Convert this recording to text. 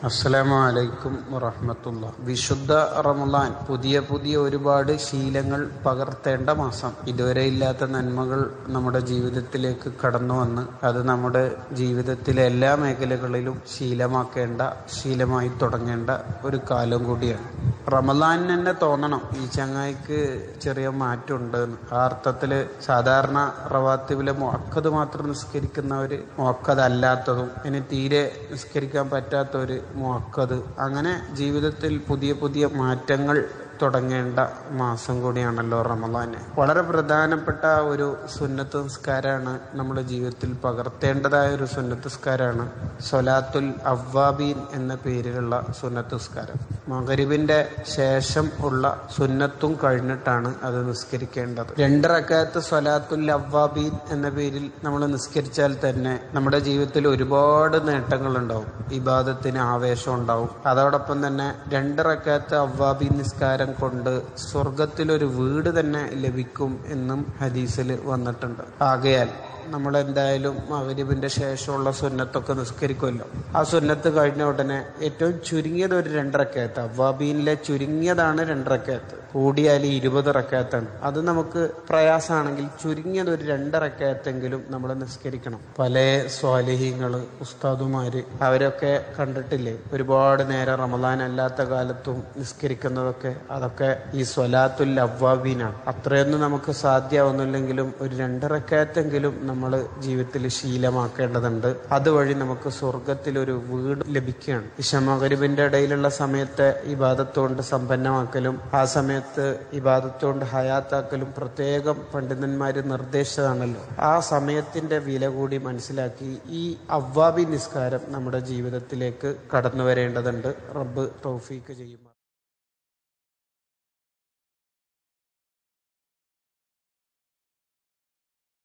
അസ്സലാമു അലൈക്കും വറഹമത്തുള്ള വിശുദ്ധ റമദാൻ പുതിയ പുതിയ ഒരുപാട് ശീലങ്ങൾ പകർത്തേണ്ട മാസം ഇതുവരെ ഇല്ലാത്ത നന്മകൾ നമ്മുടെ ജീവിതത്തിലേക്ക് കടന്നു വന്ന് അത് നമ്മുടെ ജീവിതത്തിലെ എല്ലാ മേഖലകളിലും ശീലമാക്കേണ്ട ശീലമായി തുടങ്ങേണ്ട ഒരു കാലം കൂടിയാണ് റമദാൻ തന്നെ തോന്നണം ഈ ചങ്ങായിക്ക് ചെറിയ മാറ്റമുണ്ട് എന്ന്. ആ അർത്ഥത്തില് സാധാരണ റവാത്തിബിലെ മുഅക്കത് മാത്രം നിസ്കരിക്കുന്നവര് മുഅക്കത് അല്ലാത്തതും ഇനി തീരെ നിസ്കരിക്കാൻ പറ്റാത്തവര് മുഅക്കത് അങ്ങനെ ജീവിതത്തിൽ പുതിയ പുതിയ മാറ്റങ്ങൾ തുടങ്ങേണ്ട മാസം കൂടിയാണല്ലോ റമദാൻ വളരെ പ്രധാനപ്പെട്ട ഒരു സുന്നത്ത് നിസ്കാരമാണ് നമ്മുടെ ജീവിതത്തിൽ പകർത്തേണ്ടതായ ഒരു സുന്നത്ത് നിസ്കാരമാണ് സൊലാത്തുൽ അവ്വാബീൻ എന്ന പേരിലുള്ള സുന്നത്ത് നിസ്കാരം മകരിബിന്റെ ശേഷം ഉള്ള സുന്നത്തും കഴിഞ്ഞിട്ടാണ് അത് നിസ്കരിക്കേണ്ടത് രണ്ട് റക്കാത്ത് സൊലാത്തുൽ അവ്വാബീൻ എന്ന പേരിൽ നമ്മൾ നിസ്കരിച്ചാൽ തന്നെ നമ്മുടെ ജീവിതത്തിൽ ഒരുപാട് നേട്ടങ്ങൾ ഉണ്ടാവും ഇബാദത്തിന് ആവേശം ഉണ്ടാവും അതോടൊപ്പം തന്നെ രണ്ട് റക്കാത്ത് അവ്വാബീൻ നിസ്കാരം കൊണ്ട് സ്വർഗത്തിലൊരു വീട് തന്നെ ലഭിക്കും എന്നും ഹദീസിൽ വന്നിട്ടുണ്ട് ആകയാൽ നമ്മൾ എന്തായാലും മകരിബിന്റെ ശേഷമുള്ള സുന്നത്തൊക്കെ നിസ്കരിക്കുമല്ലോ ആ സുന്നത്ത് കഴിഞ്ഞ ഉടനെ ഏറ്റവും ചുരുങ്ങിയത് ഒരു രണ്ടരക്കയത്ത് അവ്വാബീനിലെ ചുരുങ്ങിയതാണ് രണ്ടരക്കയത്ത് കൂടിയാൽ ഇരുപത് റക്കയത്താണ് അത് നമുക്ക് പ്രയാസമാണെങ്കിൽ ചുരുങ്ങിയത് ഒരു രണ്ടരക്കയത്തെങ്കിലും നമ്മൾ നിസ്കരിക്കണം പല സ്വാലിഹീങ്ങള് ഉസ്താദുമാര് അവരൊക്കെ കണ്ടിട്ടില്ലേ ഒരുപാട് നേരം റമദാൻ അല്ലാത്ത കാലത്തും നിസ്കരിക്കുന്നതൊക്കെ അതൊക്കെ ഈ സ്വലാത്തുൽ അവ്വാബീനാണ് അത്രയൊന്നും നമുക്ക് സാധ്യമാവുന്നില്ലെങ്കിലും ഒരു രണ്ടരക്കയത്തെങ്കിലും നമ്മൾ ജീവിതത്തിൽ ശീലമാക്കേണ്ടതുണ്ട് അതുവഴി നമുക്ക് സ്വർഗത്തിൽ ഒരു വീട് ലഭിക്കുകയാണ് ഇഷമകരിബിന്റെ ഇടയിലുള്ള സമയത്തെ ഇബാദത്തുകൊണ്ട് സമ്പന്നമാക്കലും ആ സമയത്ത് ഇബാദത്തുകൊണ്ട് ഹയാത്താക്കലും പ്രത്യേകം പണ്ഡിതന്മാര് നിർദ്ദേശിച്ചതാണല്ലോ ആ സമയത്തിന്റെ വില കൂടി മനസ്സിലാക്കി ഈ അവ്വാബി നിസ്കാരം നമ്മുടെ ജീവിതത്തിലേക്ക് കടന്നു വരേണ്ടതുണ്ട് റബ്ബ് തൗഫീക്ക് ചെയ്യുമ്പോൾ